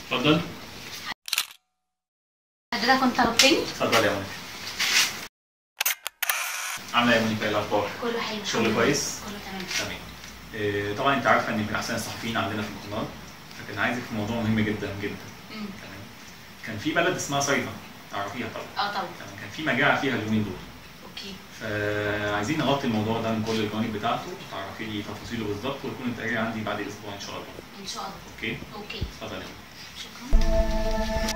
اتفضل حضرتك كنت طلبتني اتفضل يا مونيكا عامله ايه يا مونيكا ايه الاخبار؟ كله حلو شغل الحمد لله. كويس؟ كله تمام تمام إيه، طبعا انت عارفه اني من احسن الصحفيين عندنا في القناه لكن عايزك في موضوع مهم جدا جدا مم. تمام كان في بلد اسمها صيدا تعرفيها طبعا اه طبعا تمام كان في مجاعه فيها اليومين دول اوكي فعايزين نغطي الموضوع ده من كل الجوانب بتاعته تعرفي لي تفاصيله بالظبط ويكون التقرير عندي بعد اسبوع ان شاء الله ان شاء الله اوكي اوكي اتفضلي شكرا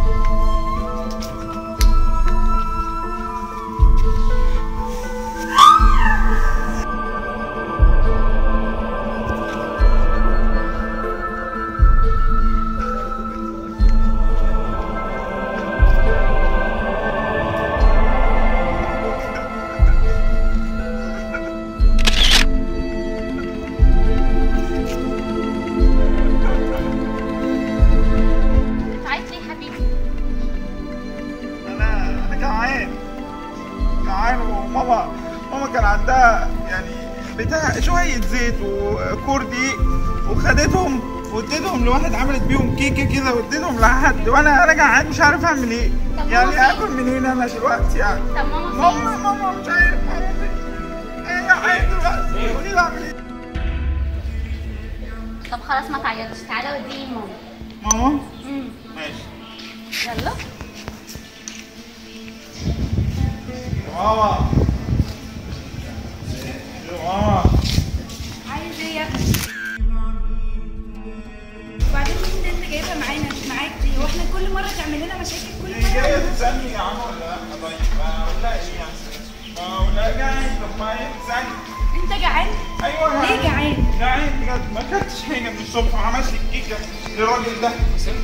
انت عايز ليه يا حبيبي انا انا جعان جعان وماما ماما كان عندها يعني بتاع شويه زيت وكور دقيق وخدتهم واديتهم لواحد عملت بيهم كيكه كده واديتهم لحد وانا انا جعان مش عارف اعمل ايه طب يعني ماما فين؟ اكل منين انا دلوقتي يعني طب ماما فين؟ ماما ماما مش عارف ماما فين انا جعان دلوقتي قولي لي اعمل ايه طب خلاص ما تعيطش تعالى وديني لماما ماما امم ماشي يلا ماما ماما عايز ايه يا ابني؟ وبعدين مين ده انت جايبها معانا مش معاك دي هو احنا كل مره تعمل لنا مشاكل كل هي جاية مره تسألني يا عم ولا لا؟ طيب أقول لها إيه يعني؟ ما أقول لها جعان طب ما هي تسألني انت جعان؟ أيوه ليه جعان؟ جعان بجد ما أكلتش حاجة من الصبح وعملت لي الكيكة للراجل ده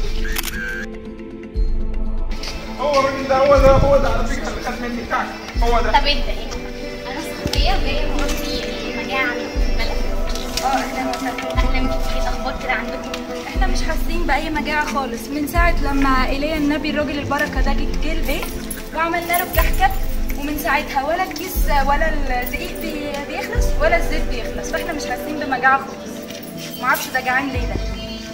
هو الراجل ده هو ده هو ده على فكرة اللي خد مني الكعكة هو ده طب ابدا ايه انا صحفيه وجايه بقولي مجاعه عندكم في البلد اه اهلا وسهلا اهلا بيكي ايه الاخبار كده عندكم احنا مش حاسين باي مجاعه خالص من ساعه لما ايليا النبي الراجل البركه ده جه جه البيت وعملنا له كحكه ومن ساعتها ولا الكيس ولا الدقيق بي- بيخلص ولا الزيت بيخلص فاحنا مش حاسين بمجاعه خالص معرفش ده جعان ليه ده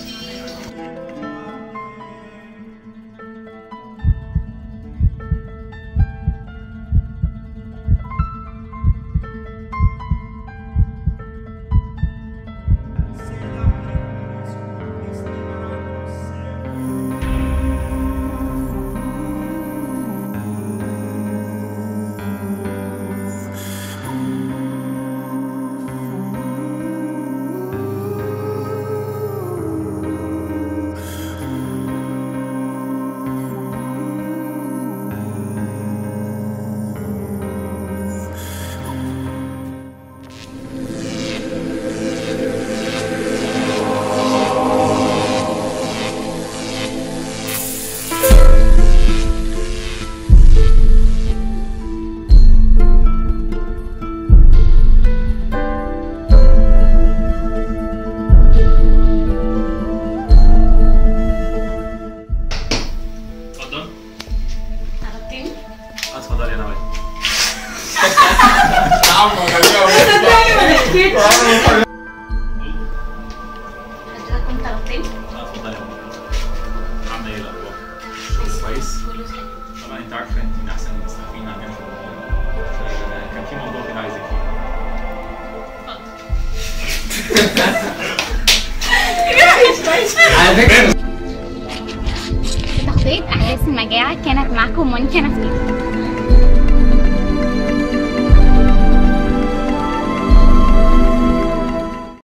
اتفضل طلبتني اتفضلي انا واقف حضرتك كنت طلبتني اتفضلي يا مونيكا عامله ايه الاخبار؟ شغل كويس؟ كله حلو طبعا انت عارفه انت من احسن الصحفيين عندنا في القناه كان في موضوع كده عايزك فيه على فكره في تغطية أحداث المجاعة كانت معكم مونيكا نفيس